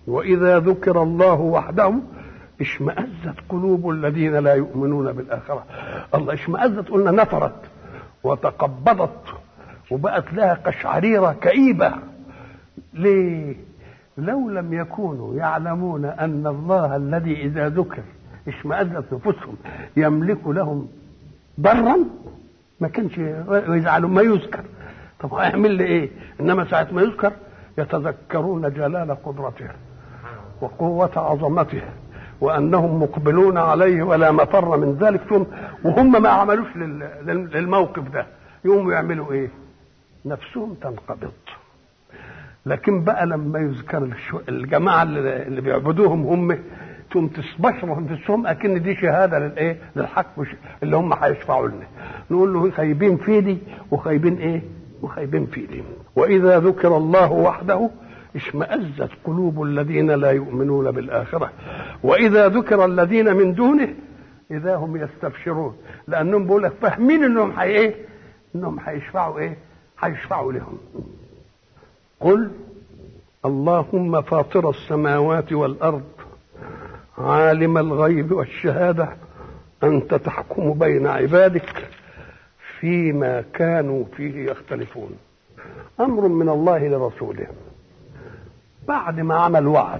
وإذا ذكر الله وحده اشمأزت قلوب الذين لا يؤمنون بالآخرة الله اشمأزت قلنا نفرت وتقبضت وبقت لها قشعريرة كئيبة ليه لو لم يكونوا يعلمون أن الله الذي إذا ذكر اشمأزت نفوسهم يملك لهم ضرا ما كانش يزعلوا ما يذكر طب هيعمل لي ايه انما ساعه ما يذكر يتذكرون جلال قدرته وقوة عظمته وأنهم مقبلون عليه ولا مفر من ذلك ثم وهم ما عملوش للموقف ده يقوموا يعملوا إيه؟ نفسهم تنقبض لكن بقى لما يذكر الجماعة اللي بيعبدوهم هم تقوم تستبشر انفسهم اكن دي شهاده للايه؟ للحق اللي هم هيشفعوا لنا. نقول له خايبين في دي وخايبين ايه؟ وخايبين في دي. واذا ذكر الله وحده اشمأزت قلوب الذين لا يؤمنون بالآخرة وإذا ذكر الذين من دونه إذا هم يستبشرون لأنهم بيقول لك فاهمين إنهم حي إيه؟ إنهم هيشفعوا إيه؟ هيشفعوا لهم قل اللهم فاطر السماوات والأرض عالم الغيب والشهادة أنت تحكم بين عبادك فيما كانوا فيه يختلفون أمر من الله لرسوله بعد ما عمل وعد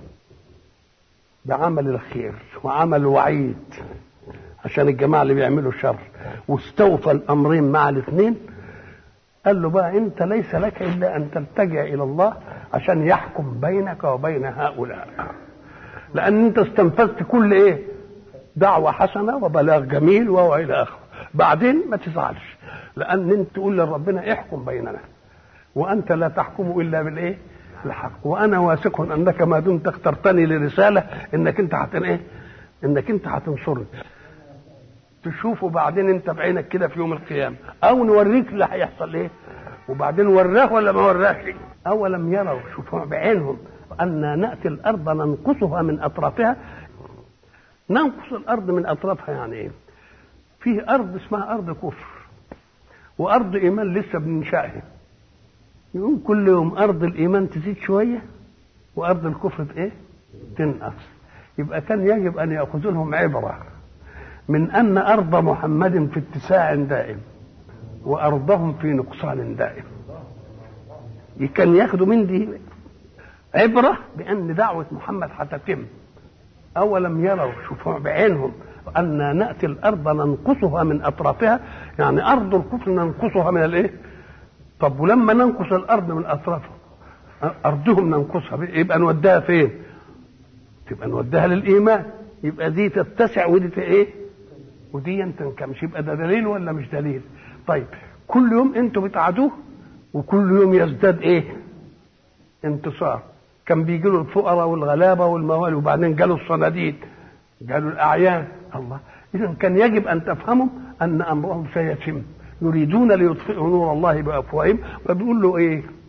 بعمل الخير وعمل وعيد عشان الجماعة اللي بيعملوا شر واستوفى الأمرين مع الاثنين قال له بقى أنت ليس لك إلا أن تلتجئ إلى الله عشان يحكم بينك وبين هؤلاء لأن أنت استنفذت كل إيه دعوة حسنة وبلاغ جميل وإلى آخره بعدين ما تزعلش لأن أنت تقول لربنا احكم بيننا وأنت لا تحكم إلا بالإيه الحق وانا واثق انك ما دمت اخترتني لرساله انك انت هت ايه انك انت هتنصرني تشوفه بعدين انت بعينك كده في يوم القيامه او نوريك اللي هيحصل ايه وبعدين وراه ولا ما وراش اولم يروا شوفوا بعينهم ان ناتي الارض ننقصها من اطرافها ننقص الارض من اطرافها يعني ايه فيه ارض اسمها ارض كفر وارض ايمان لسه بننشأها يقوم كل يوم ارض الايمان تزيد شويه وارض الكفر ايه تنقص يبقى كان يجب ان ياخذوا لهم عبره من ان ارض محمد في اتساع دائم وارضهم في نقصان دائم كان ياخذوا من دي عبره بان دعوه محمد هتتم اولم يروا شوفوا بعينهم ان ناتي الارض ننقصها من اطرافها يعني ارض الكفر ننقصها من الايه طب ولما ننقص الارض من اطرافها ارضهم ننقصها يبقى نوديها فين تبقى نوديها للايمان يبقى دي تتسع ودي ايه ودي تنكمش يبقى ده دليل ولا مش دليل طيب كل يوم انتوا بتعادوه وكل يوم يزداد ايه انتصار كان بيجي له الفقراء والغلابه والموالي وبعدين جاله الصناديد جاله الاعيان الله اذا كان يجب ان تفهموا ان امرهم سيتم يريدون ليطفئوا نور الله بافواههم فبيقول له ايه